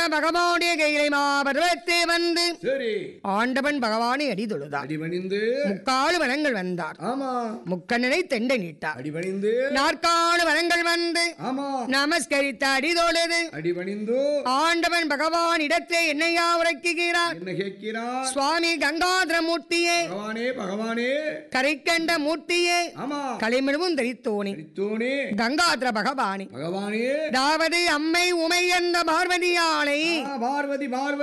பகவானுடைய கையிலை மாபர்வத்தை வந்து சரி ஆண்டவன் பகவானை அடிதொழுதார் அடிபணிந்து முக்காலு வனங்கள் வந்தார் ஆமா முக்கண்ணனை தெண்டை நீட்டார் அடிபணிந்து நாற்காலு வனங்கள் வந்து ஆமா நமஸ்கரித்த அடிதொழுது அடிபணிந்து ஆண்டவன் பகவான் இடத்தை என்னையா உரைக்குகிறார் என்ன கேட்கிறார் சுவாமி கங்காதர மூர்த்தியே பகவானே பகவானே கரைக்கண்ட மூர்த்தியே ஆமா கலைமிழவும் தரித்தோனே அடித்தோனே கங்காதர பகவானே பகவானே அதாவது அம்மை உமை என்ற பார்வதியாளை ஆ, பார்வதி பார்வதி